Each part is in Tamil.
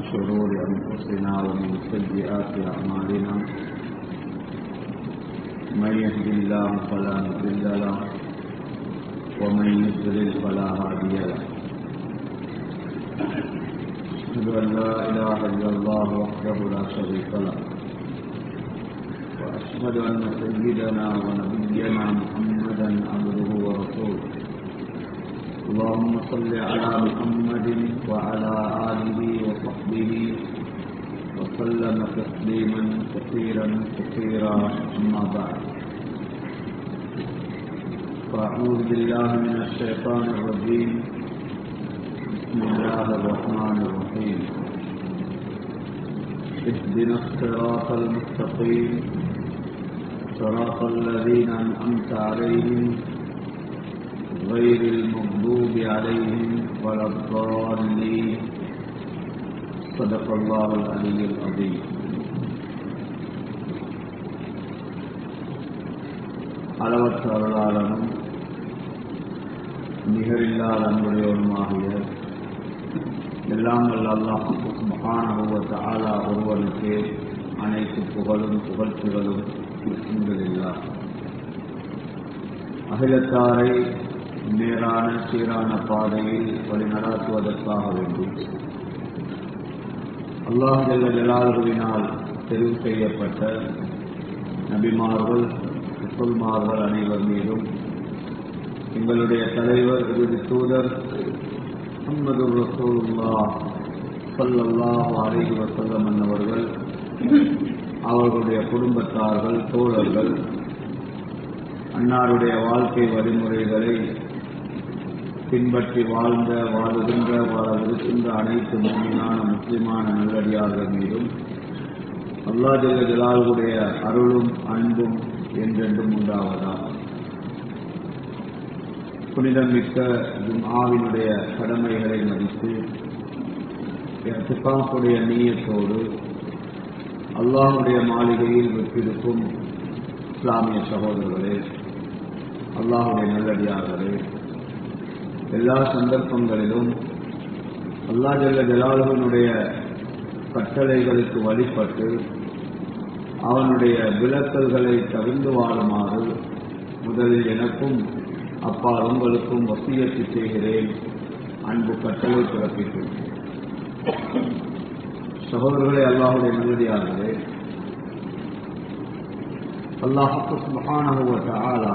شرور أنفسنا ومن سيئات أعمالنا من يهد الله فلا مضل له ومن يضلل فلا هادي له أشهد أن لا إله إلا الله وحده لا شريك له وأشهد أن سيدنا ونبينا محمدا عبده ورسوله اللهم صل على محمد وعلى آله وصحبه وسلم تسليما كثيرا كثيرا أما بعد فأعوذ بالله من الشيطان الرجيم بسم الله الرحمن الرحيم اهدنا الصراط المستقيم صراط الذين أنعمت عليهم غير المغضوب عليهم ولا الضالين صدق الله العلي العظيم அளவற்ற அருளாளனும் நிகரில்லாத அன்புடையவனுமாகிய எல்லாம் வல்ல அல்லாஹ் மகானவத்த ஆலா ஒருவனுக்கு அனைத்து புகழும் புகழ்ச்சிகளும் இருந்ததில்லா அகிலத்தாரை நேரான சீரான பாதையில் வழிநடாத்துவதற்காக வேண்டி அல்லாஹ் ஜல்ல ஜலாலுவினால் தெரிவு செய்யப்பட்ட நபிமார்கள் முசல்மார்கள் அனைவர் மீதும் எங்களுடைய தலைவர் இறுதி தூதர் முகமது ரசூல்லா சல்லல்லாஹ் அலைஹி வசல்லம் என்னவர்கள் அவர்களுடைய குடும்பத்தார்கள் தோழர்கள் அன்னாருடைய வாழ்க்கை வழிமுறைகளை பின்பற்றி வாழ்ந்த வாழுகின்ற வாழவிருக்கின்ற அனைத்து முக்கியமான முக்கியமான நல்லடியார்கள் மீதும் அல்லா ஜெல்ல ஜலாலுடைய அருளும் அன்பும் என்றென்றும் உண்டாவதா புனிதமிக்க ஜும்ஆவினுடைய கடமைகளை மதித்து துப்பாக்குடைய நீயத்தோடு அல்லாஹுடைய மாளிகையில் விட்டிருக்கும் இஸ்லாமிய சகோதரர்களே அல்லாஹுடைய நல்லடியார்களே எல்லா சந்தர்ப்பங்களிலும் அல்லா ஜல்ல ஜலாலுவனுடைய கட்டளைகளுக்கு வழிபட்டு அவனுடைய விளக்கல்களை தவிர்ந்து வாழுமாறு முதலில் எனக்கும் அப்பா உங்களுக்கும் வசியத்து செய்கிறேன் அன்பு கட்டளை பிறப்பித்து சகோதரர்களே அல்லாஹுடைய நல்லடியார்களே அல்லாஹுக்கு சுபகானகுவத்த ஆளா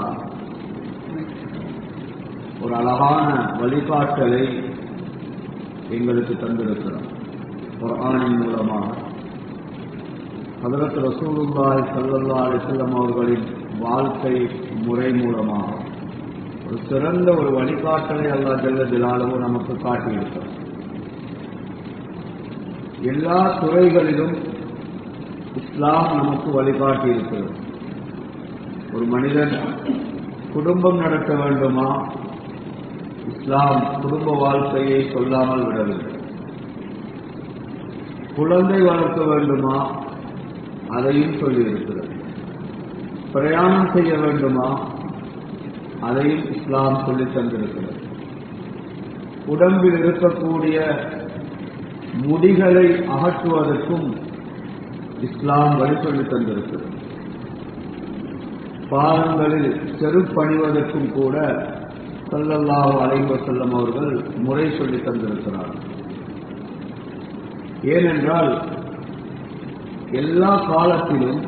ஒரு அழகான வழிகாட்டலை எங்களுக்கு தந்திருக்கிறார் ஒரு ஆணின் மூலமாக ஹதரத் ரசூலுல்லாய் சல்லல்லா அலிசல்லம் அவர்களின் வாழ்க்கை முறை மூலமாக ஒரு சிறந்த ஒரு வழிகாட்டலை அல்லா ஜல்ல ஜலாலவும் நமக்கு காட்டியிருக்கிறார் எல்லா துறைகளிலும் இஸ்லாம் நமக்கு வழிகாட்டி இருக்கிறது ஒரு மனிதன் குடும்பம் நடத்த வேண்டுமா இஸ்லாம் குடும்ப வாழ்க்கையை சொல்லாமல் விடவில்லை குழந்தை வளர்க்க வேண்டுமா அதையும் சொல்லியிருக்கிறது பிரயாணம் செய்ய வேண்டுமா அதையும் இஸ்லாம் சொல்லி தந்திருக்கிறது உடம்பில் இருக்கக்கூடிய முடிகளை அகற்றுவதற்கும் இஸ்லாம் வழி சொல்லி தந்திருக்கிறது பாதங்களில் செருப்பணிவதற்கும் கூட சல்லல்லாஹு அலைவ செல்லம் அவர்கள் முறை சொல்லி தந்திருக்கிறார் ஏனென்றால் எல்லா காலத்திலும்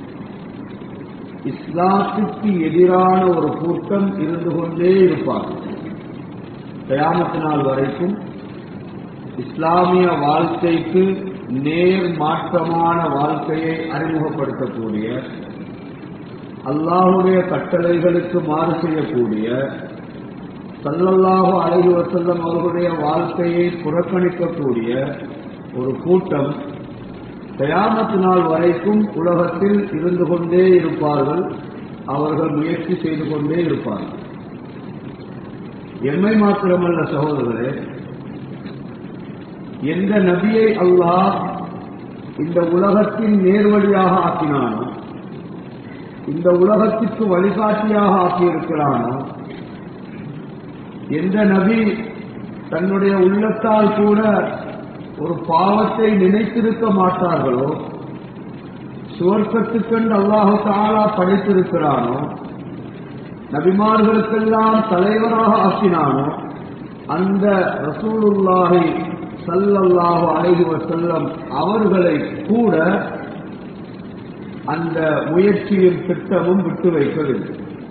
இஸ்லாத்துக்கு எதிரான ஒரு கூட்டம் இருந்து கொண்டே இருப்பார் கயாமத்து நாள் வரைக்கும் இஸ்லாமிய வாழ்க்கைக்கு நேர் மாற்றமான வாழ்க்கையை அறிமுகப்படுத்தக்கூடிய அல்லாஹுடைய கட்டளைகளுக்கு மாறு செய்யக்கூடிய சல்லல்லாஹு அழகி வசல்லம் அவர்களுடைய வாழ்க்கையை புறக்கணிக்கக்கூடிய ஒரு கூட்டம் கயாமத்து நாள் வரைக்கும் உலகத்தில் இருந்து கொண்டே இருப்பார்கள் அவர்கள் முயற்சி செய்து கொண்டே இருப்பார்கள் எம்மை மாத்திரமல்ல சகோதரர்களே எந்த நபியை அல்லாஹ் இந்த உலகத்தின் நேர்வழியாக ஆக்கினானோ இந்த உலகத்திற்கு வழிகாட்டியாக ஆக்கியிருக்கிறானோ எந்த நபி தன்னுடைய உள்ளத்தால் கூட ஒரு பாவத்தை நினைத்திருக்க மாட்டார்களோ சுவர்க்கத்துக்கென்று அல்லாஹு தாலா படைத்திருக்கிறானோ நபிமார்களுக்கெல்லாம் தலைவராக ஆக்கினானோ அந்த ரசூலுல்லாஹி சல்லல்லாஹு அலைஹி வஸல்லம் அவர்களை கூட அந்த முயற்சியும் திட்டமும் விட்டு வைக்கவில்லை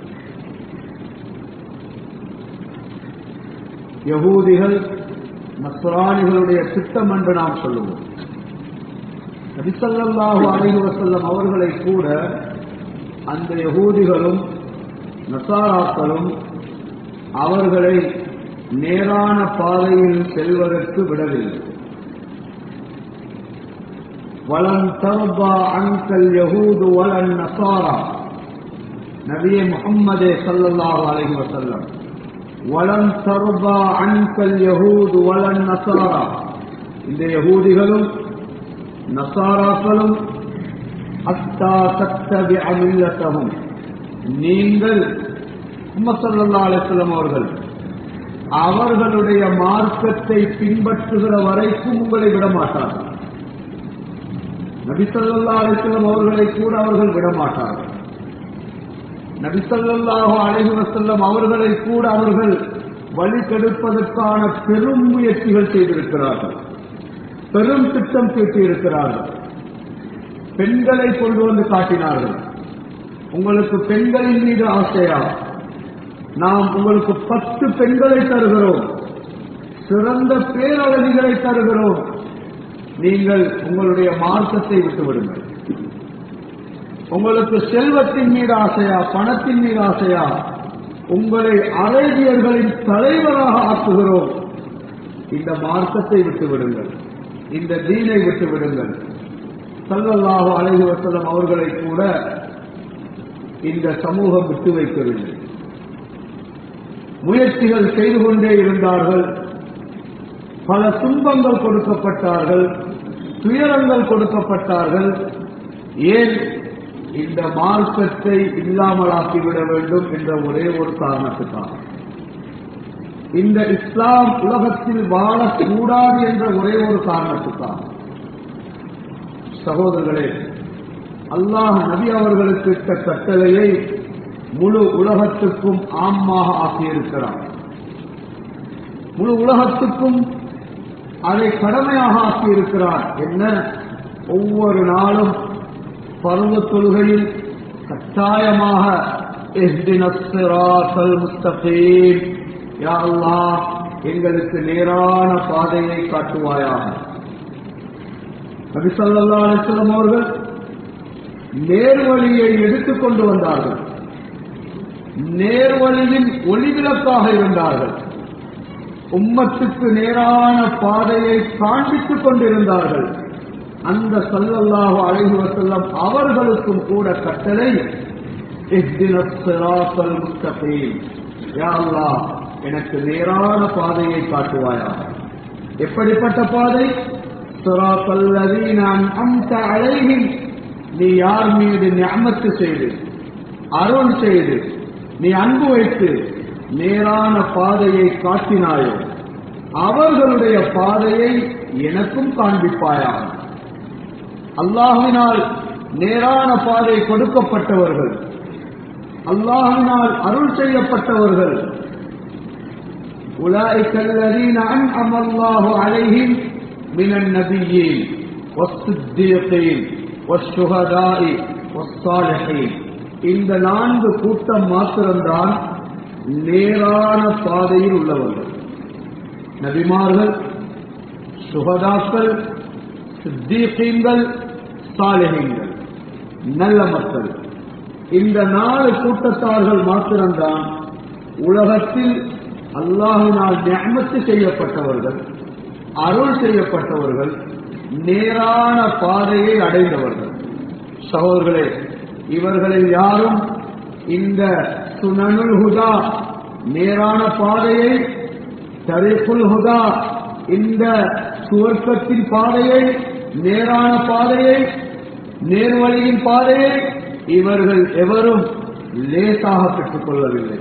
யகூதிகள் நஸ்ரானிகளுடைய திட்டம் என்று நாம் சொல்லுவோம் நபிசல்லாஹு அலைஹி வஸல்லம் அவர்களை கூட அந்த யகூதிகளும் நசாராக்களும் அவர்களை நேரான பாதையில் செல்வதற்கு விடவில்லை வலன் தர்பா அன்கல் யகூது வலன் நசாரா நபியே முகம்மதே சல்லல்லாஹு அலைஹி வஸல்லம் வலன் தர்பா அன்கல் யகூது வலன் நசாரா இந்த யகூதிகளும் நசாராக்களும் அத்தா தத்தபி அமில்லத்தகும் நீங்கள் மும்மசல்லா அலிஸ்லாம் அவர்கள் அவர்களுடைய மார்க்கத்தை பின்பற்றுகிற வரைக்கும் உங்களை விடமாட்டார்கள் நபிசல்லா அலிஸ்லாம் அவர்களை கூட அவர்கள் விடமாட்டார்கள் நபிசல்லாஹு அலைஹி வசல்லம் அவர்களை கூட அவர்கள் வழி கெடுப்பதற்கான பெரும் முயற்சிகள் செய்திருக்கிறார்கள் பெரும் திட்டம் தீட்டியிருக்கிறார்கள் பெண்களை கொண்டு வந்து காட்டினார்கள் உங்களுக்கு பெண்களின் மீது ஆசையா நாம் உங்களுக்கு பத்து பெண்களை தருகிறோம் சிறந்த பேரழகிகளை தருகிறோம் நீங்கள் உங்களுடைய மார்க்கத்தை விட்டுவிடுங்கள் உங்களுக்கு செல்வத்தின் மீது ஆசையா பணத்தின் மீது ஆசையா உங்களை அரேபியர்களின் தலைவராக ஆக்குகிறோம் இந்த மார்க்கத்தை விட்டுவிடுங்கள் இந்த தீனை விட்டுவிடுங்கள் சல்லல்லாஹு அலைஹி வசல்லம் அவர்களை கூட இந்த சமூகம் விட்டு வைக்கவில்லை முயற்சிகள் செய்து கொண்டே இருந்தார்கள் பல துன்பங்கள் கொடுக்கப்பட்டார்கள் துயரங்கள் கொடுக்கப்பட்டார்கள் ஏன் இந்த மார்க்கத்தை இல்லாமலாக்கிவிட வேண்டும் என்ற ஒரே ஒரு காரணத்துக்காக இந்த இஸ்லாம் உலகத்தில் வாழக்கூடாது என்ற ஒரே ஒரு காரணத்துக்காக சகோதரர்களே அல்லாஹ் நபி அவர்களுக்கு இட்ட கட்டளையை முழு உலகத்துக்கும் ஆமாக ஆக்கியிருக்கிறார் முழு உலகத்துக்கும் அதை கடமையாக ஆக்கியிருக்கிறார் என்ன ஒவ்வொரு நாளும் பருவ தொழுகையில் கட்டாயமாக முஸ்தகீம் யா அல்லாஹ் எங்களுக்கு நேரான பாதையை காட்டுவாயாக நபிசல்லா அலிஸ்லாம் அவர்கள் நேர்வழியை எடுத்துக் கொண்டு வந்தார்கள் நேர்வழியின் ஒளிவிளக்காக இருந்தார்கள் உம்மத்துக்கு நேரான பாதையை காண்பித்துக் கொண்டிருந்தார்கள் அந்த சல்லல்லாஹு அலைஹி வஸல்லம் அவர்களுக்கும் கூட கட்டளை இஹ்தினஸ் ஸிராத்தல் முஸ்தகீம் யா அல்லாஹ் எனக்கு நேரான பாதையை காட்டுவாயாக எப்படிப்பட்ட பாதை ஸிராத்தல் லதீன அன்அம்த அலைஹிம் நீ யார் மீது நியமத்து செய்து அருள் செய்து நீ அன்பு வைத்து நேரான பாதையை காட்டினாயோ அவர்களுடைய பாதையை எனக்கும் காண்பிப்பாயாக அல்லாஹினால் நேரான பாதை கொடுக்கப்பட்டவர்கள் அல்லாஹினால் அருள் செய்யப்பட்டவர்கள் أولئك الذين أنعم الله عليهم من النبيين والصديقين والشهداء والصالحين இந்த நான்கு கூட்டம் மாத்திரம்தான் நேரான பாதையில் உள்ளவர்கள் நபிமார்கள் சுகதாக்கள் சித்தீகங்கள் சாலிகங்கள் நல்ல மக்கள் இந்த நாலு கூட்டத்தார்கள் மாத்திரம்தான் உலகத்தில் அல்லாஹினால் நியமத்து செய்யப்பட்டவர்கள் அருள் செய்யப்பட்டவர்கள் நேரான பாதையை அடைந்தவர்கள் சகோதரர்களே இவர்களில் யாரும் இந்த சுனனுல் ஹுதா நேரான பாதையை தரிகுல் ஹுதா இந்த சுவர்க்கத்தின் பாதையை நேரான பாதையை நேர்வழியின் பாதையை இவர்கள் எவரும் லேசாக பெற்றுக் கொள்ளவில்லை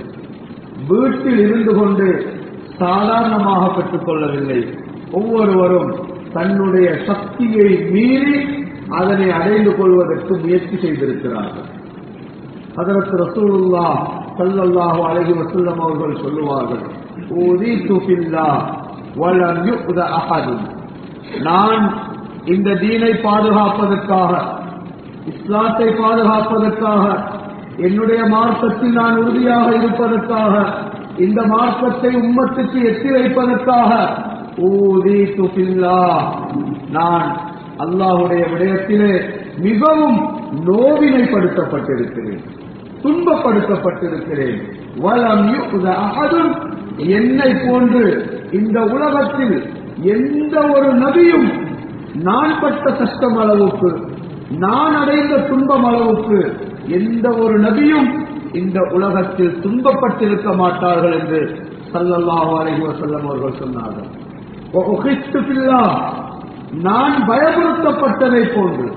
வீட்டில் இருந்து கொண்டு சாதாரணமாக பெற்றுக் கொள்ளவில்லை ஒவ்வொருவரும் தன்னுடைய சக்தியை மீறி அதனை அடைந்து கொள்வதற்கு முயற்சி செய்திருக்கிறார்கள் அதற்கு ரசூலுல்லா ஸல்லல்லாஹு அலைஹி வஸல்லம் அவர்கள் சொல்லுவார்கள் ஊதீது ஃபில்லாஹ் வலம் யுக்த அஹதுன் நான் இந்த தீனை பாதுகாப்பதற்காக இஸ்லாத்தை பாதுகாப்பதற்காக என்னுடைய மார்க்கத்தில் நான் உறுதியாக இருப்பதற்காக இந்த மார்க்கத்தை உம்மத்துக்கு எட்டி வைப்பதற்காக ஊதீது ஃபில்லாஹ் நான் அல்லாஹுடைய விடயத்திலே மிகவும் நோவினைப்படுத்தப்பட்டிருக்கிறேன் துன்பப்படுத்தப்பட்டிருக்கிறேன் வலம் யுக்த அஹதுன் என்னை போன்று இந்த உலகத்தில் எந்த ஒரு நபியும் நான் பட்ட கஷ்டம் அளவுக்கு நான் அடைந்த துன்பம் அளவுக்கு எந்த ஒரு நபியும் இந்த உலகத்தில் துன்பப்பட்டிருக்க மாட்டார்கள் என்று சல்லல்லாஹு அலைஹி வஸல்லம் அவர்கள் சொன்னார்கள் وَأُخِذْتُ فِي اللَّهِ நான் பயமுறுத்தப்பட்டதை போன்று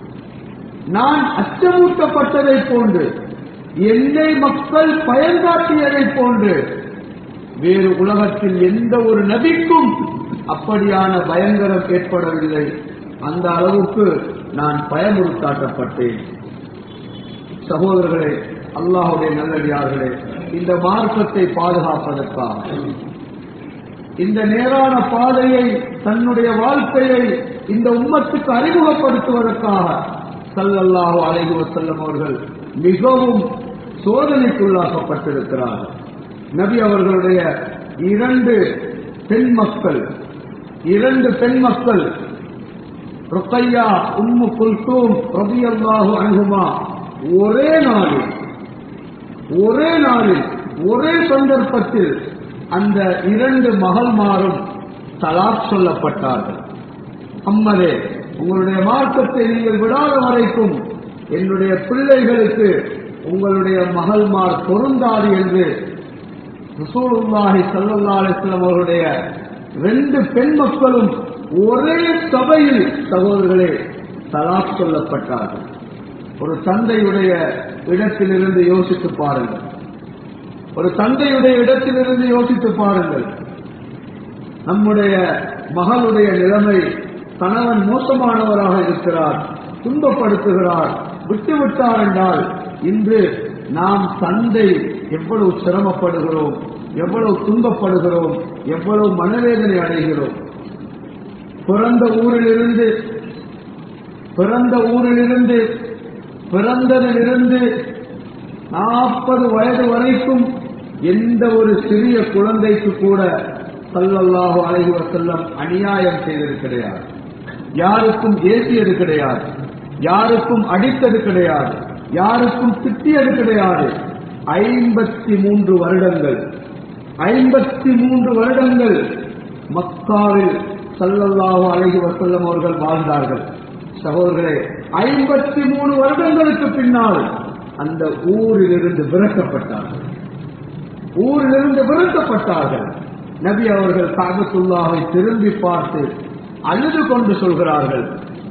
நான் அச்சமூட்டப்பட்டதை போன்று என்னை மக்கள் பயன்காட்டியதை போன்று வேறு உலகத்தில் எந்த ஒரு நபிக்கும் அப்படியான பயங்கரம் ஏற்படவில்லை அந்த அளவுக்கு நான் பயமுறுத்தாட்டப்பட்டேன் சகோதரர்களே அல்லாஹுடைய நல்லடியார்களே இந்த மார்க்கத்தை பாதுகாப்பதற்காக இந்த நேரான பாதையை தன்னுடைய வாழ்க்கையை இந்த உம்மத்துக்கு அறிமுகப்படுத்துவதற்காக சல்லல்லாஹு அலைஹி வஸல்லம் அவர்கள் மிகவும் சோதனைக்குள்ளாக்கப்பட்டிருக்கிறார்கள் நபி அவர்களுடைய இரண்டு பெண் மக்கள் இரண்டு பெண் மக்கள் ருக்கையா உம்மு குல்தூம் ரபியல்லாஹு அன்ஹுமா ஒரே நாளில் ஒரே நாளில் ஒரே சந்தர்ப்பத்தில் அந்த இரண்டு மகள்மாரும் தலாக் சொல்லப்பட்டார்கள் அம்மதே உங்களுடைய மார்க்கத்தை நீங்கள் விடாத வரைக்கும் என்னுடைய பிள்ளைகளுக்கு உங்களுடைய மகள்மார் பொருந்தாது என்று ரசூலுல்லாஹி ஸல்லல்லாஹு அலைஹி வஸல்லம் அவருடைய ரெண்டு பெண் மக்களும் ஒரே சபையில் சகோதரர்களே தலாக் சொல்லப்பட்டார்கள் ஒரு தந்தையுடைய இடத்திலிருந்து யோசித்து பாருங்கள் ஒரு தந்தையுடைய இடத்திலிருந்து யோசித்து பாருங்கள் நம்முடைய மகளுடைய நிலைமை கணவன் மோசமானவராக இருக்கிறார் துன்பப்படுத்துகிறார் விட்டுவிட்டார் என்றால் இன்று நாம் தந்தை எவ்வளவு சிரமப்படுகிறோம் எவ்வளவு துன்பப்படுகிறோம் எவ்வளவு மனவேதனை அடைகிறோம் பிறந்த ஊரிலிருந்து பிறந்த ஊரிலிருந்து பிறந்ததிலிருந்து நாற்பது வயது வரைக்கும் எந்த ஒரு சிறிய குழந்தைக்கு கூட சல்லல்லாஹு அலைஹி வஸல்லம் அநியாயம் செய்தது கிடையாது யாருக்கும் ஏசியது கிடையாது யாருக்கும் அடித்தது கிடையாது யாருக்கும் திட்டியது கிடையாது ஐம்பத்தி மூன்று வருடங்கள் ஐம்பத்தி மூன்று வருடங்கள் மக்காவில் சல்லல்லாஹு அலைஹி வஸல்லம் அவர்கள் வாழ்ந்தார்கள் சகோதரர்களே ஐம்பத்தி மூணு வருடங்களுக்கு பின்னால் அந்த ஊரிலிருந்து விரட்டப்பட்டார்கள் ஊரிலிருந்து விரட்டப்பட்டார்கள் நபி அவர்கள் காபத்துல்லாவை திரும்பி பார்த்து அழுது கொண்டு சொல்கிறார்கள்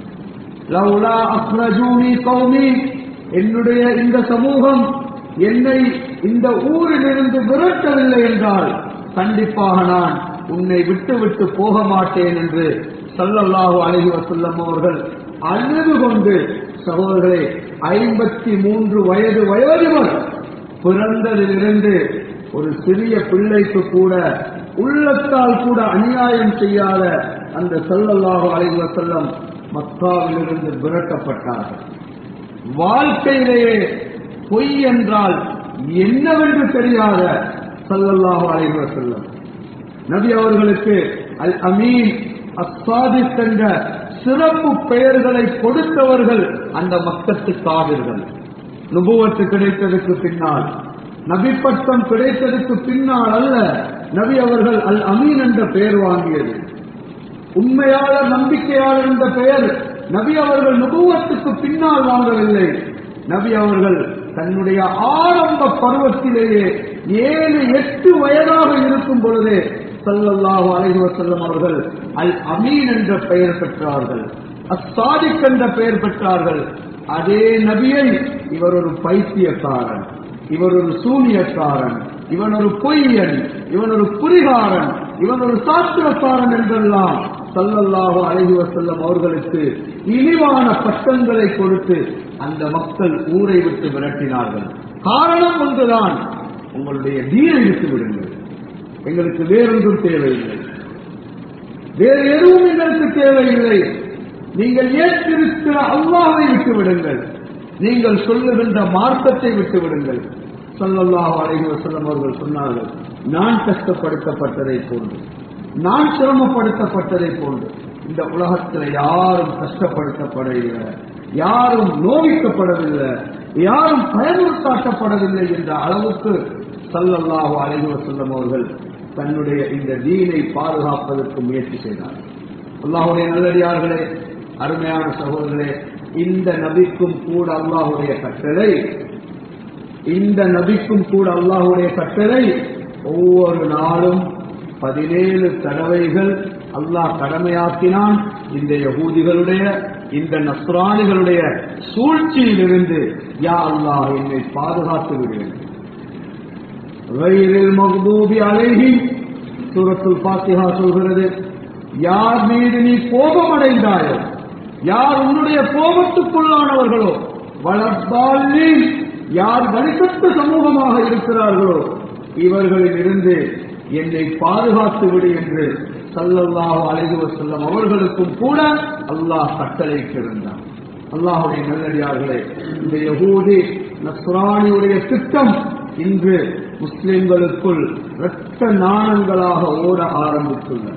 லவ்லா அக்ரஜூனி கௌமி என்னுடைய இந்த சமூகம் என்னை இந்த ஊரிலிருந்து விரட்டவில்லை என்றால் கண்டிப்பாக நான் உன்னை விட்டு விட்டு போக மாட்டேன் என்று சல்லல்லாஹு அலைஹி வஸல்லம் அவர்கள் அழுது கொண்டு சகோதரர்களே ஐம்பத்தி மூன்று வயது வயோதிபர் பிறந்ததிலிருந்து ஒரு சிறிய பிள்ளைக்கு கூட உள்ளத்தால் கூட அநியாயம் செய்யாத அந்த சல்லல்லாஹு அலைஹி வஸல்லம் மக்காவிலிருந்து விரட்டப்பட்டார்கள் வாழ்க்கையிலேயே பொய் என்றால் என்னவென்று தெரியாத சல்லல்லாஹு அலைஹி வஸல்லம் நபி அவர்களுக்கு அல் அமீன் அஸ்வாதித் என்ற சிறப்பு பெயர்களை கொடுத்தவர்கள் அந்த மக்கத்து காவிர்கள் நுபுவத்து கிடைத்ததுக்கு பின்னால் நபி பட்டம் கிடைத்ததுக்கு பின்னால் அல்ல நபி அவர்கள் அல் அமீன் என்ற பெயர் வாங்கியது உண்மையாளர் நம்பிக்கையாளர் என்ற பெயர் நபி அவர்கள் நுபுவத்துக்கு பின்னால் வாங்கவில்லை நபி அவர்கள் தன்னுடைய ஆரம்ப பருவத்திலேயே ஏழு எட்டு வயதாக இருக்கும் பொழுதே சல்லல்லாஹு அலைஹி வஸல்லம் அவர்கள் அல் அமீன் என்ற பெயர் பெற்றார்கள் அஸ்ஸாதிக் என்ற பெயர் பெற்றார்கள் அதே நபியை இவர் ஒரு பைத்தியக்காரன் இவர் ஒரு சூனியக்காரன் இவன் ஒரு பொய்யன் இவன் ஒரு குறிகாரன் இவன் ஒரு சாஸ்திரக்காரன் என்றெல்லாம் சல்லல்லாஹு அலைஹி வஸல்லம் அவர்களுக்கு இழிவான பட்டங்களை கொடுத்து அந்த மக்கள் ஊரை விட்டு விரட்டினார்கள் காரணம் ஒன்றுதான் உங்களுடைய தீனை விட்டு விடுங்கள் எங்களுக்கு வேறொன்றும் தேவையில்லை வேறு எதுவும் எங்களுக்கு தேவையில்லை நீங்கள் ஏற்றிருக்கிற அல்லாஹை விட்டு விடுங்கள் நீங்கள் சொல்லுகின்ற மார்க்கத்தை விட்டு விடுங்கள் சொல்லல்லாஹு அலைஹி வஸல்லம் அவர்கள் சொன்னார்கள் நான் கஷ்டப்படுத்தப்பட்டதை போன்று நான் சிரமப்படுத்தப்பட்டதை போன்று இந்த உலகத்தில் யாரும் கஷ்டப்படுத்தப்படவில்லை யாரும் நோவிக்கப்படவில்லை யாரும் பயமுறுத்தாட்டப்படவில்லை என்ற அளவுக்கு சல்லல்லாஹு அலைஹி வஸல்லம் அவர்கள் தன்னுடைய இந்த தீனை பாதுகாப்பதற்கு முயற்சி செய்தார் அல்லாஹுடைய நல்லடியார்களே அருமையான சகோதரர்களே இந்த நபிக்கும் கூட அல்லாஹுடைய கட்டளை இந்த நபிக்கும் கூட அல்லாஹுடைய கட்டளை ஒவ்வொரு நாளும் பதினேழு தடவைகள் அல்லாஹ் கடமையாக்கினான் இந்த யகூதிகளுடைய இந்த நஸ்ரானிகளுடைய சூழ்ச்சியிலிருந்து யா அல்லாஹ் என்னை பாதுகாத்து விடுவேன் غير المغضوب عليهم சூரத்துல் ஃபாத்திஹா சொல்கிறது யார் மீது நீ கோபம் அடைந்தாயோ யார் உன்னுடைய கோபத்துக்குள்ளானவர்களோ வளர்த்தாலி யார் வழிபட்ட சமூகமாக இருக்கிறார்களோ இவர்களில் இருந்து என்னை பாதுகாத்து விடு என்று சல்லல்லாஹு அலைஹி வஸல்லம் அவர்களுக்கும் கூட அல்லாஹ் கட்டளைக்கிருந்தான் அல்லாஹுடைய நல்லடியார்களே இந்த யகூதி நஸ்ரானியுடைய திட்டம் இன்று முஸ்லிம்களுக்குள் இரத்த நாணங்களாக ஓட ஆரம்பித்துள்ளன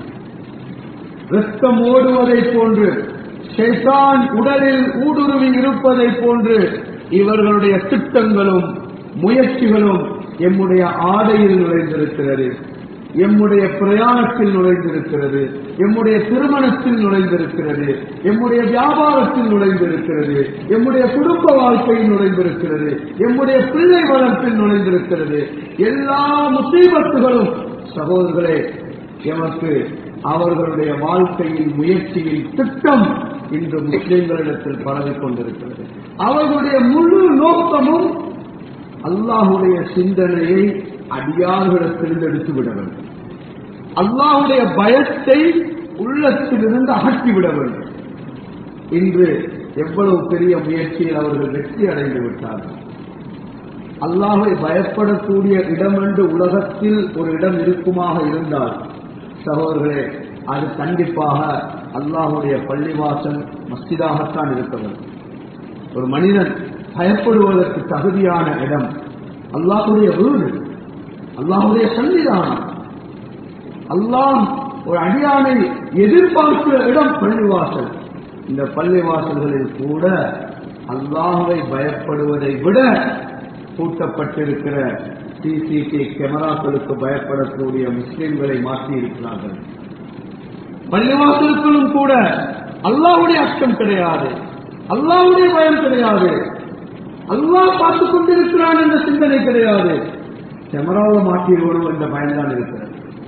ரத்தம் ஓடுவதைப் போன்று ஷைத்தான் உடலில் ஊடுருவி இருப்பதைப் போன்று இவர்களுடைய திட்டங்களும் முயற்சிகளும் எம்முடைய ஆடையில் நுழைந்திருக்கிறது எம்முடைய பிரயாணத்தில் நுழைந்திருக்கிறது எம்முடைய திருமணத்தில் நுழைந்திருக்கிறது எம்முடைய வியாபாரத்தில் நுழைந்திருக்கிறது எம்முடைய குடும்ப வாழ்க்கையில் நுழைந்திருக்கிறது எம்முடைய பிள்ளை வளர்ப்பில் நுழைந்திருக்கிறது எல்லா முசீபத்துகளும் சகோதரர்களே எமக்கு அவர்களுடைய வாழ்க்கையில் முயற்சியில் திட்டம் இன்று முஸ்லிம்களிடத்தில் பரவிக் கொண்டிருக்கிறது அவர்களுடைய முழு நோக்கமும் அல்லாஹுடைய சிந்தனையை அடியார்களிடத்திலிருந்து எடுத்துவிட வேண்டும் அல்லாஹுடைய பயத்தை உள்ளத்திலிருந்து அகற்றிவிட வேண்டும் இன்று எவ்வளவு பெரிய முயற்சியில் அவர்கள் வெற்றி அடைந்து விட்டார்கள் அல்லாஹை பயப்படக்கூடிய இடம் என்று உலகத்தில் ஒரு இடம் இருக்குமாக இருந்தால் சகோதரர்களே அது கண்டிப்பாக அல்லாஹுடைய பள்ளிவாசல் மஸ்ஜிதாகத்தான் இருக்க வேண்டும் ஒரு மனிதன் பயப்படுவதற்கு தகுதியான இடம் அல்லாஹுடைய வீடு அல்லாஹுடைய சன்னிதானம் அல்லாஹ் ஒரு அடியானை எதிர்பார்க்கிற இடம் பள்ளிவாசல் இந்த பள்ளிவாசல்களில் கூட அல்லாஹுவை பயப்படுவதை விட பூட்டப்பட்டிருக்கிற சிசிடி கேமராக்களுக்கு பயப்படக்கூடிய முஸ்லிம்களை மாற்றி இருக்கிறார்கள் பள்ளிவாசலுக்குள்ளும் கூட அல்லாஹுடைய அச்சம் கிடையாது அல்லாஹுடைய பயம் கிடையாது அல்லாஹ் பார்த்துக் கொண்டிருக்கிறான் என்ற சிந்தனை கிடையாது கேமராவை மாட்டிடுவோம் என்ற பயன்தான் இருக்கிறது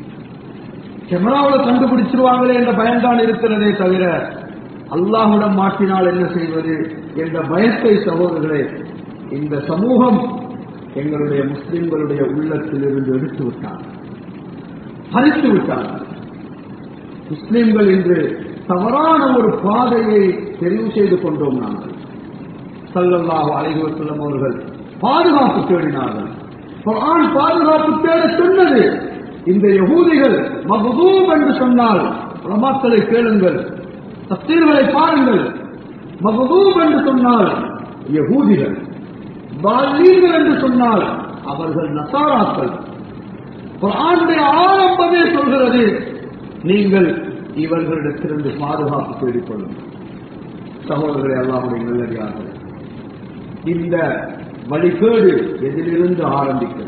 கேமராவில் கண்டுபிடிச்சிருவாங்களே என்ற பயன்தான் இருக்கிறதே தவிர அல்லாஹுடன் மாட்டினால் என்ன செய்வது என்ற பயத்தை சகோதரர்களே இந்த சமூகம் எங்களுடைய முஸ்லிம்களுடைய உள்ளத்தில் இருந்து எடுத்து விட்டார் பறித்து விட்டார் முஸ்லிம்கள் இன்று தவறான ஒரு பாதையை தெரிவு செய்து கொண்டோம் நாங்கள் சல்லல்லாஹு அலைஹி வஸல்லம் அவர்கள் பாதுகாப்பு தேடினார்கள் குர்ஆன் பாதுகாப்பு தேட சொன்னது இந்த யகூதிகள் மகதூப் என்று சொன்னால் உலமாக்களை கேளுங்கள் தப்சீர்களை பாருங்கள் மகதூப் என்று சொன்னால் யகூதிகள் பாலீர்கள் என்று சொன்னால் அவர்கள் நசாராக்கள் குர்ஆனுடைய ஆரம்பமே சொல்கிறது நீங்கள் இவர்களிடத்திலிருந்து பாதுகாப்பு தேடிக் கொள்ளுங்கள் சகோதரர்களை அல்லாஹுடைய நல்லடியார்கள் இந்த வழிகேடு எதிலிருந்து ஆரம்பிக்கிறது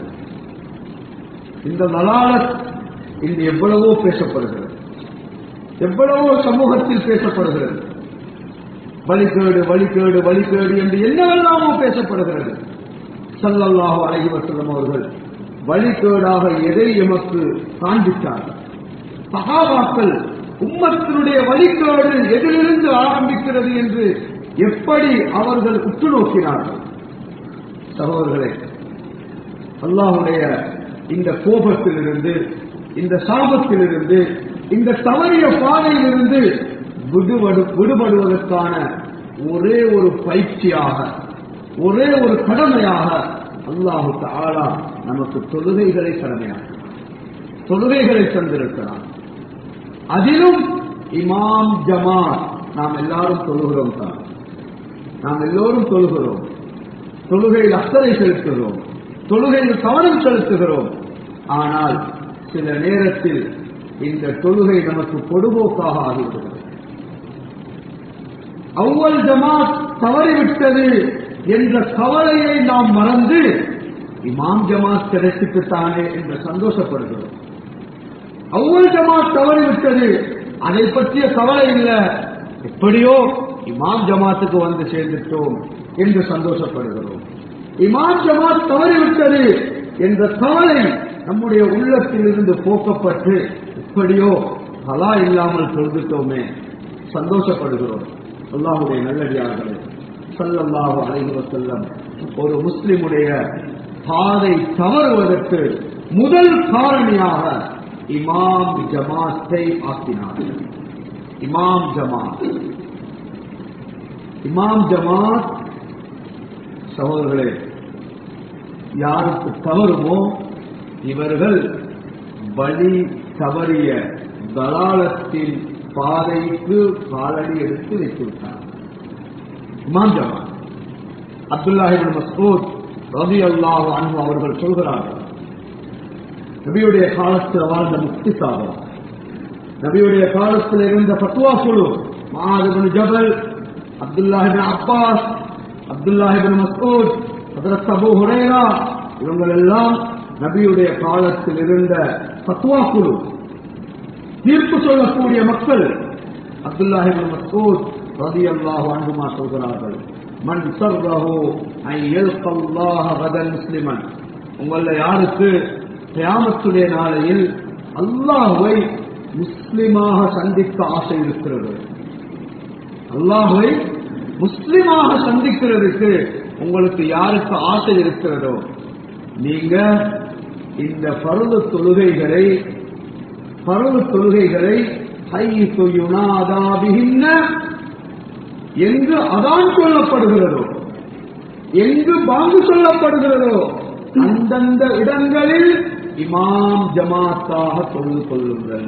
இந்த நலாலத் இன்று எவ்வளவோ பேசப்படுகிறது எவ்வளவோ சமூகத்தில் பேசப்படுகிறது வழிகேடு வழிகேடு வழிகேடு என்று என்னவெல்லாமோ பேசப்படுகிறது சல்லல்லாஹு அலைஹி வஸல்லம் அவர்கள் வழிகேடாக எதை எமக்கு காண்பித்தார்கள் சகாபாக்கள் உம்மத்தினுடைய வழிகேடு எதிலிருந்து ஆரம்பிக்கிறது என்று எப்படி அவர்கள் உற்று நோக்கினார்கள் சகோதரர்களே அல்லாஹுடைய இந்த கோபத்திலிருந்து இந்த சாபத்திலிருந்து இந்த தவறிய பாதையிலிருந்து விடுபடு விடுபடுவதற்கான ஒரே ஒரு பயிற்சியாக ஒரே ஒரு கடமையாக அல்லாஹு தாலா நமக்கு தொழுகைகளை கடமையாக தொழுகைகளை தந்திருக்கிறார் அதிலும் இமாம் ஜமாத் நாம் எல்லாரும் தொழுகிறோம் தான் நாம் எல்லோரும் தொழுகிறோம் தொழுகையில் அக்கறை செலுத்துகிறோம் தொழுகையில் கவனம் செலுத்துகிறோம் ஆனால் சில நேரத்தில் இந்த தொழுகை நமக்கு பொடுபோக்காக ஆகிவிடுகிறது அவ்வல் ஜமாத் தவறிவிட்டது என்ற கவலையை நாம் மறந்து இமாம் ஜமாத் கிடைச்சிட்டுத்தானே என்று சந்தோஷப்படுகிறோம் அவ்வல் ஜமாத் தவறிவிட்டது அதை பற்றிய கவலை இல்லை எப்படியோ இமாம் ஜமாத்துக்கு வந்து சேர்ந்துட்டோம் என்று சந்தோஷப்படுகிறோம் இமாம் ஜமாத் தவறிவிட்டது என்ற கவலை நம்முடைய உள்ளத்தில் இருந்து போக்கப்பட்டு எப்படியோ கலா இல்லாமல் தொழுதுட்டோமே சந்தோஷப்படுகிறோம் அல்லாஹுடைய நல்லடியார்களே சல்லல்லாஹு அலைஹி வஸல்லம் ஒரு முஸ்லிமுடைய பாதை தவறுவதற்கு முதல் காரணியாக இமாம் ஜமாத்தை ஆக்கினார் இமாம் ஜமாத் இமாம் ஜமாத் சகோதரர்களே யாருக்கு தவறுமோ இவர்கள் வழி தவறிய தலாலத்தின் பாதைக்கு காலடி எடுத்து வைத்துவிட்டார் இமாம் ஜமாத் அப்துல்லாஹிபின் மஸ்கூத் ரவி அல்லாஹ் அன்பு அவர்கள் சொல்கிறார்கள் நபியுடைய காலத்தில் வாழ்ந்த முக்தி சாதம் நபியுடைய காலத்தில் இருந்த பத்வா குழு மாதபின் ஜபல் அப்துல்லாஹிபின் அப்பாஸ் அப்துல்லாஹிபின் மஸ்கூத் ஹதரத் அபு ஹுரேரா இவங்கள் எல்லாம் நபியுடைய காலத்தில் இருந்த பத்வா குழு தீர்ப்பு சொல்லக்கூடிய மக்கள் அப்துல்லாஹிபின் மஸ்கூத் ரதி அல்லாஹு அன்புமா சொல்கிறார்கள் மன் சர்வஹு ஐ யல்கல்லாஹ கதல் முஸ்லிமன் உங்கள யாருக்கு கியாமத்துடைய நாளையில் அல்லாஹ்வை முஸ்லிமாக சந்திக்க ஆசை இருக்கிறது அல்லாஹ்வை முஸ்லிமாக சந்திக்கிறதுக்கு உங்களுக்கு யாருக்கு ஆசை இருக்கிறதோ நீங்க இந்த பருவ தொழுகைகளை பருவ தொழுகைகளை ஹைத்து யுனாதாபிகின்ன எங்கு அதான் சொல்லப்படுகிறதோ எங்கு பாங்கு சொல்லப்படுகிறதோ அந்தந்த இடங்களில் இமாம் ஜமாத்தாக தொழுது கொள்ளுங்கள்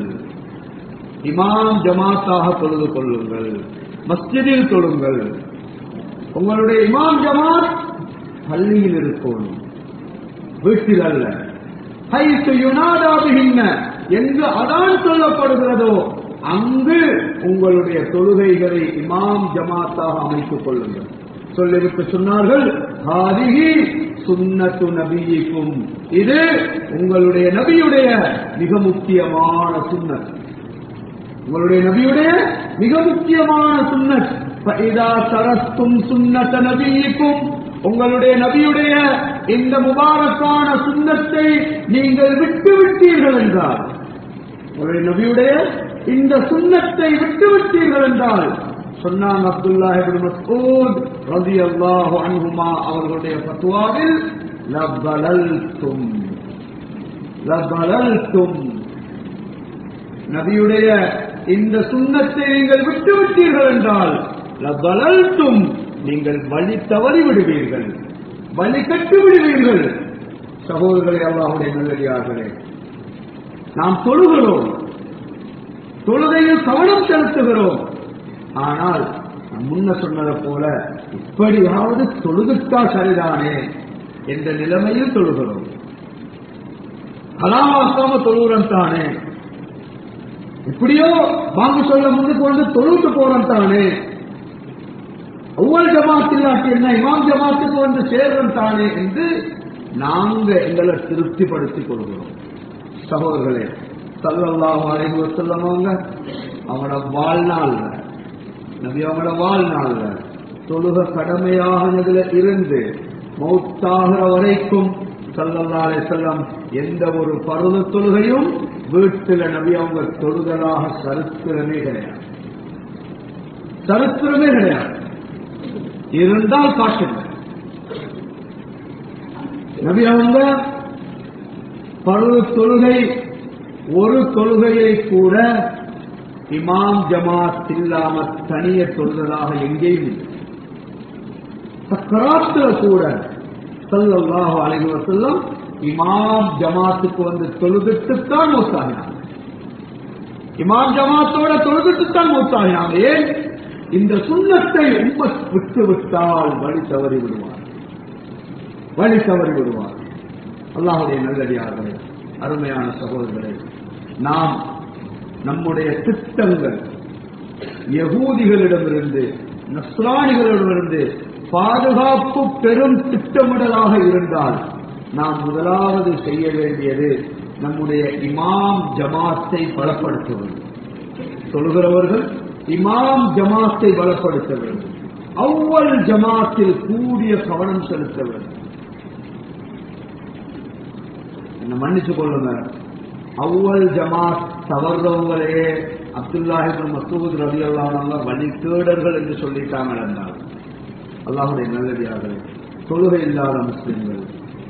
இமாம் ஜமாத்தாக தொழுது கொள்ளுங்கள் மஸ்ஜிதில் தொழுங்கள் உங்களுடைய இமாம் ஜமாத் பள்ளியில் இருக்கணும் வீட்டில் அல்ல ஹைத்து யுனாதாபிகின்ன எங்கு அதான் சொல்லப்படுகிறதோ அங்கு உங்களுடைய தொழுகைகளை இமாம் ஜமாத்தாக அமைத்துக் கொள்ளுங்கள் சொல்லிவிட்டு சொன்னார்கள் ஹாதிஹி சுன்னத்து நபியிக்கும் இது உங்களுடைய நபியுடைய மிக முக்கியமான சுன்னத் உங்களுடைய நபியுடைய மிக முக்கியமான சுன்னத் ஃபஇதா தரஸ்தும் சுன்னத நபியிக்கும் உங்களுடைய நபியுடைய இந்த முபாரக்கான சுன்னத்தை நீங்கள் விட்டு விட்டீர்கள் என்றார் உங்களுடைய நபியுடைய இந்த சுன்னத்தை விட்டு விட்டீர்கள் என்றால் சொன்னாங்க அப்துல்லா இப்னு மஸ்ஊத் ரலியல்லாஹு அன்ஹுமா அவர்களுடைய ஃபத்வாவில் லபலல்தும் லபலல்தும் நபியுடைய இந்த சுன்னத்தை நீங்கள் விட்டு விட்டீர்கள் என்றால் லபலல்தும் நீங்கள் வழி தவறி விடுவீர்கள் வழி கட்டு விடுவீர்கள் சகோதரர்களே அல்லாஹுடைய நல்லடியார்களே நாம் தொழுகிறோம் தொழுகையில் கவனம் செலுத்துகிறோம் ஆனால் நான் முன்ன சொன்னதை போல இப்படியாவது தொழுதுட்டா சரிதானே என்ற நிலைமையில் தொழுகிறோம் கலாமாக்காம தொழுகிறோம் தானே எப்படியோ வாங்க சொல்ல முன்னுக்கு வந்து தொழுட்டு போறோம் தானே ஒவ்வொரு ஜமாத் இல்லாட்டி என்ன இமாம் ஜமாத்துக்கு வந்து சேர்றோம் தானே என்று நாங்க எங்களை திருப்திப்படுத்திக் கொள்கிறோம் சகோதரர்களே சல்லல்லாஹு அலைஹி வஸல்லம் அவங்க அவங்களோட வாழ்நாள்ல நபி அவங்களோட வாழ்நாள்ல தொழுக கடமையாகினதுல இருந்து மௌத்தாகிற வரைக்கும் சல்லல்லா செல்லம் எந்த ஒரு பருவ தொழுகையும் வீட்டுல நபி அவங்க தொழுதலாக சரித்திரமே கிடையாது சரித்திரமே கிடையாது இருந்தால் காட்டுங்க நபி அவங்க பருவ தொழுகை ஒரு தொழுகையை கூட இமாம் ஜமாத் இல்லாம தனிய தொழுதலாக எங்கேயும் இல்லை சக்கராத்துல கூட சல்லல்லாஹு அலைஹி வஸல்லம் இமாம் ஜமாத்துக்கு வந்து தொழுதுட்டுத்தான் மூத்தாகினாங்க இமாம் ஜமாத்தோட தொழுதுட்டுத்தான் மூத்தாகினாங்க ஏன் இந்த சுண்ணத்தை உம்மத் விட்டு விட்டால் வழி தவறி விடுவார் வழி தவறி விடுவார் அல்லாஹுடைய நல்லடியார்களே அருமையான சகோதரர்களே நாம் நம்முடைய திட்டங்கள் யகூதிகளிடமிருந்து நஸ்ரானிகளிடமிருந்து பாதுகாப்பு பெரும் திட்டமிடலாக இருந்தால் நாம் முதலாவது செய்ய வேண்டியது நம்முடைய இமாம் ஜமாத்தை பலப்படுத்த வேண்டும் சொல்கிறவர்கள் இமாம் ஜமாத்தை பலப்படுத்த வேண்டும் அவ்வள் ஜமாத்தில் கூடிய கவனம் செலுத்த வேண்டும் என்ன மன்னிச்சு கொள்ளுங்க அவ்வள் ஜமாத் தவறுறவங்களே அப்துல்லாஹிபின் மசூத் ரவி அல்லாங்க வழிகேடர்கள் என்று சொல்லிட்டாங்க என்றால் அல்லாஹுடைய நல்லடியார்களே தொழுகை இல்லாத முஸ்லிம்கள்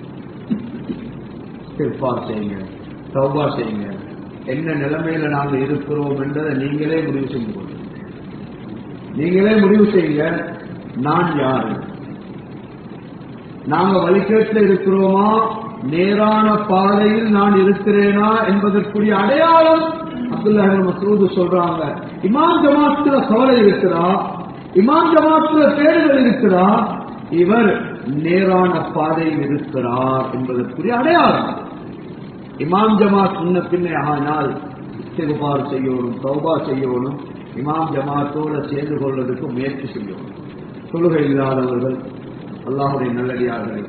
சிற்பா செய்யுங்க தௌபா செய்யுங்க என்ன நிலைமையில நாங்கள் இருக்கிறோம் என்றதை நீங்களே முடிவு செஞ்சு கொள்ளுங்க நீங்களே முடிவு செய்யுங்க நான் யாரு நாங்க வழிகேட்டில் இருக்கிறோமா நேரான பாதையில் நான் இருக்கிறேனா என்பதற்குரிய அடையாளம் அப்துல்லா மசூது சொல்றாங்க இமாம் ஜமாத்துல கவலை இருக்கிறா இமாம் ஜமாத்துல தேடுதல் இருக்கிறா இவர் நேரான பாதையில் இருக்கிறார் என்பதற்குரிய அடையாளம் இமாம் ஜமாத் முன்ன பின்னே ஆனால் இஸ்திகுபார் செய்யணும் தௌபா செய்யணும் இமாம் ஜமாத்தோட சேர்ந்து கொள்வதற்கு முயற்சி செய்யணும் தொழுகை இல்லாதவர்கள் அல்லாஹுடைய நல்லடியார்கள்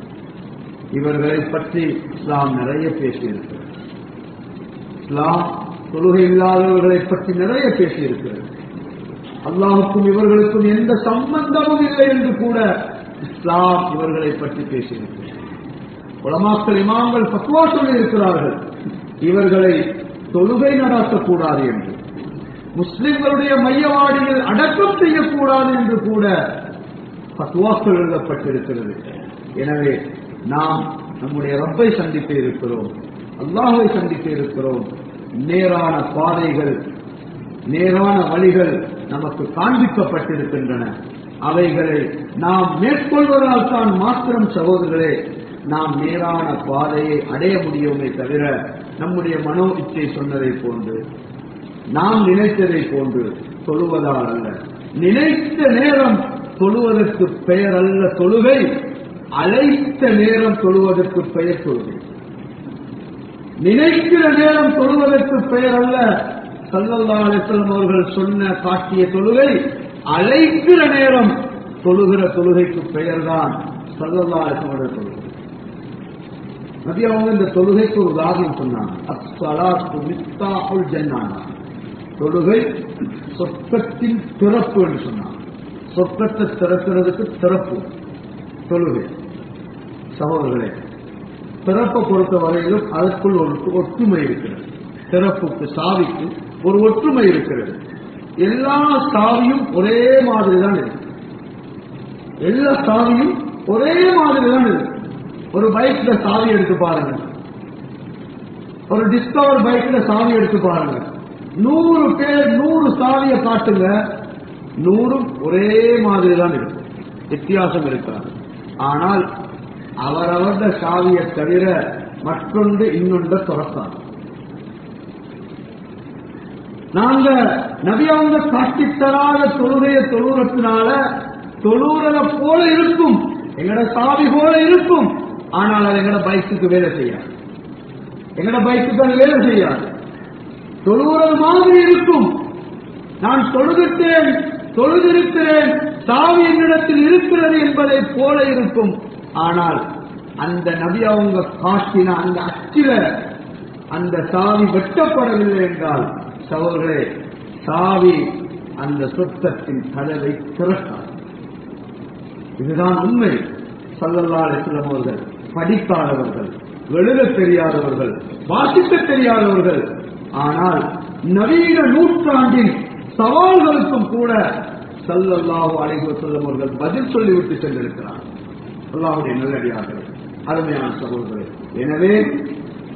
இவர்களை பற்றி இஸ்லாம் நிறைய பேசியிருக்கிறது இஸ்லாம் தொழுகை இல்லாதவர்களை பற்றி நிறைய பேசியிருக்கிறது அல்லாஹுக்கும் இவர்களுக்கும் எந்த சம்பந்தமும் இல்லை என்று கூட இஸ்லாம் இவர்களை பற்றி பேசியிருக்கிறது உலமாக்கள் இமாம்கள் பத்துவா சொல்லி இருக்கிறார்கள் இவர்களை தொழுகை நடாத்தக்கூடாது என்று முஸ்லிம்களுடைய மையவாடியில் அடக்கம் செய்யக்கூடாது என்று கூட பத்துவாக்கள் எழுதப்பட்டிருக்கிறது எனவே நாம் நம்முடைய ரப்பை சந்தித்து இருக்கிறோம் அல்லாஹை சந்தித்து இருக்கிறோம் நேரான பாதைகள் நேரான வழிகள் நமக்கு காண்பிக்கப்பட்டிருக்கின்றன அவைகளை நாம் மேற்கொள்வதால் தான் மாத்திரம் சகோதரர்களே நாம் நேரான பாதையை அடைய முடியுமே தவிர நம்முடைய மனோ இச்சை சொன்னதை போன்று நாம் நினைத்ததை போன்று தொழுவதால் அல்ல நினைத்த நேரம் தொழுவதற்கு பெயர் அல்ல தொழுகை அழைத்த நேரம் தொழுவதற்கு பெயர் தொழுகை நினைக்கிற நேரம் தொழுவதற்கு பெயர் அல்ல சல்லல்லா அலிஸ்லம் அவர்கள் சொன்ன காட்டிய தொழுகை அழைக்கிற நேரம் தொழுகிற தொழுகைக்கு பெயர்தான் சல்லல்லா அலிஸ்லம் அவர்கள் தொழுகை நபி அவங்க இந்த தொழுகைக்கு ஒரு உதாரணம் சொன்னாங்க அஸ்ஸலாத்து மிஃப்தாஹுல் ஜன்னானா தொழுகை சொர்க்கத்தின் திறப்பு என்று சொன்னாங்க சொர்க்கத்தை திறக்கிறதுக்கு திறப்பு தொழுகை சகோதரர்களே திறப்பை பொறுத்த வரையிலும் அதற்குள் ஒரு ஒற்றுமை இருக்கிறது திறப்புக்கு சாவிக்கு ஒரு ஒற்றுமை இருக்கிறது எல்லா சாவியும் ஒரே மாதிரி தான் இருக்கு எல்லா சாவியும் ஒரே மாதிரி தான் இருக்கு ஒரு பைக்ல சாவி எடுத்து பாருங்க ஒரு டிஸ்கவர் பைக்ல சாவி எடுத்து பாருங்க நூறு பேர் நூறு சாவியை காட்டுங்க நூறும் ஒரே மாதிரி தான் இருக்கும் வித்தியாசம் இருக்காது ஆனால் அவரவர்த சாவியை தவிர மற்றொன்று இன்னொன்று துறக்காது நாங்க நபியாங்க காட்டித்தராத தொழுகைய தொழுறத்தினால தொழுறத போல இருக்கும் எங்கட சாவி போல இருக்கும் ஆனால் அது எங்கட பைக்குக்கு வேலை செய்யாது எங்கட பைக்குக்கு அது வேலை செய்யாது தொழுகிறது மாதிரி இருக்கும் நான் தொழுதுட்டேன் தொழுதிருக்கிறேன் சாவி என்னிடத்தில் இருக்கிறது என்பதை போல இருக்கும் ஆனால் அந்த நபி அவங்க காட்டின அந்த அச்சில அந்த சாவி வெட்டப்படவில்லை என்றால் சகோதரே சாவி அந்த சொத்தத்தின் கதவை திறக்காது இதுதான் உண்மை சல்லல்லா அலிஸ்லம் அவர்கள் படிக்காதவர்கள் எழுத தெரியாதவர்கள் வாசிக்க தெரியாதவர்கள் ஆனால் நவீன நூற்றாண்டின் சவால்களுக்கும் கூட சல்லல்லாஹு அலைஹி வஸல்லம் அவர்கள் பதில் சொல்லிவிட்டு சென்றிருக்கிறார் அல்லாஹுடைய நல்லடியார்கள் அருமையான சகோதரர் எனவே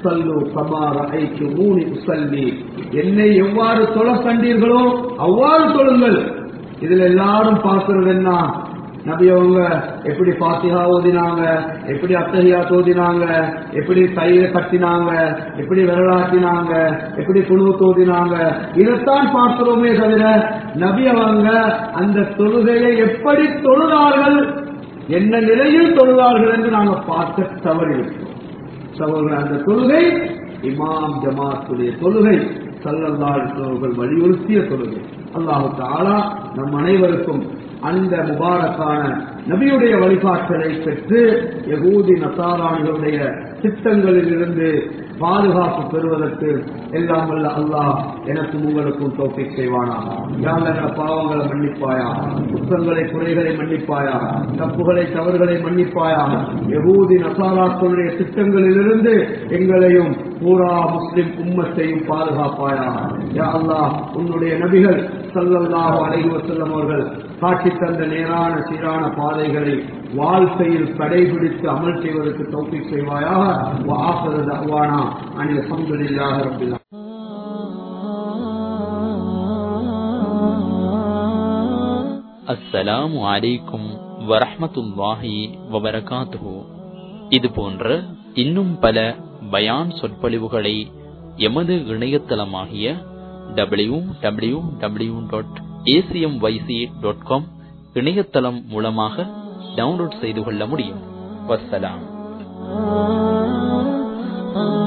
சல்லு கமார ஐக்கு மூணி உசல்லி என்னை எவ்வாறு தொழ கண்டீர்களோ அவ்வாறு தொழுங்கள் இதுல எல்லாரும் பார்க்கிறது என்ன நபி அவங்க எப்படி பாத்திகா ஓதினாங்க எப்படி அத்தகையா ஓதினாங்க எப்படி கையில கட்டினாங்க எப்படி விரலாட்டினாங்க எப்படி குழு தோதினாங்க இதைத்தான் பார்க்கிறோமே தவிர நபி அவங்க அந்த தொழுகையை எப்படி தொழுதார்கள் என்ன நிலையில் தொழுதார்கள் என்று நாங்கள் பார்க்க தவறிவிட்டோம் சகோதரர் அந்த தொழுகை இமாம் ஜமாத்துடைய தொழுகை சல்லல்லாஹு அவர்கள் வலியுறுத்திய தொழுகை அல்லாஹு தாலா நம் அனைவருக்கும் அந்த முபாரக்கான நபியுடைய வழிகாட்டலை பெற்று யகூதி நசாராணிகளுடைய திட்டங்களிலிருந்து பாதுகாப்பு பெறுவதற்கு எல்லாம் வல்ல அல்லாஹ் எனக்கும் உங்களுக்கும் தோப்பி செய்வானா யாழ்ல பாவங்களை மன்னிப்பாயா குற்றங்களை குறைகளை மன்னிப்பாயா தப்புகளை தவறுகளை மன்னிப்பாயா யகூதி நசாராக்களுடைய திட்டங்களிலிருந்து எங்களையும் பூரா முஸ்லிம் உம்மத்தையும் பாதுகாப்பாயா யா அல்லாஹ் உன்னுடைய நபிகள் சல்லல்லாஹு அலைஹி வஸல்லம் அவர்கள் காட்டித் தந்த நேரான சீரான பாதைகளை வாழ்க்கையில் கடைபிடித்து அமல் செய்வதற்கு தௌஃபீக் செய்வாயாக وآخر دعوانا أن الحمد لله رب العالمين அஸ்ஸலாமு அலைக்கும் வரஹ்மத்துல்லாஹி வபரகாத்துஹு இது போன்ற இன்னும் பல பயான் சொற்பொழிவுகளை எமது இணையதளமாகிய W W W dot ACM YC dot com இணையதளம் மூலமாக டவுன்லோட் செய்து கொள்ள முடியும் வஸ்ஸலாம் ah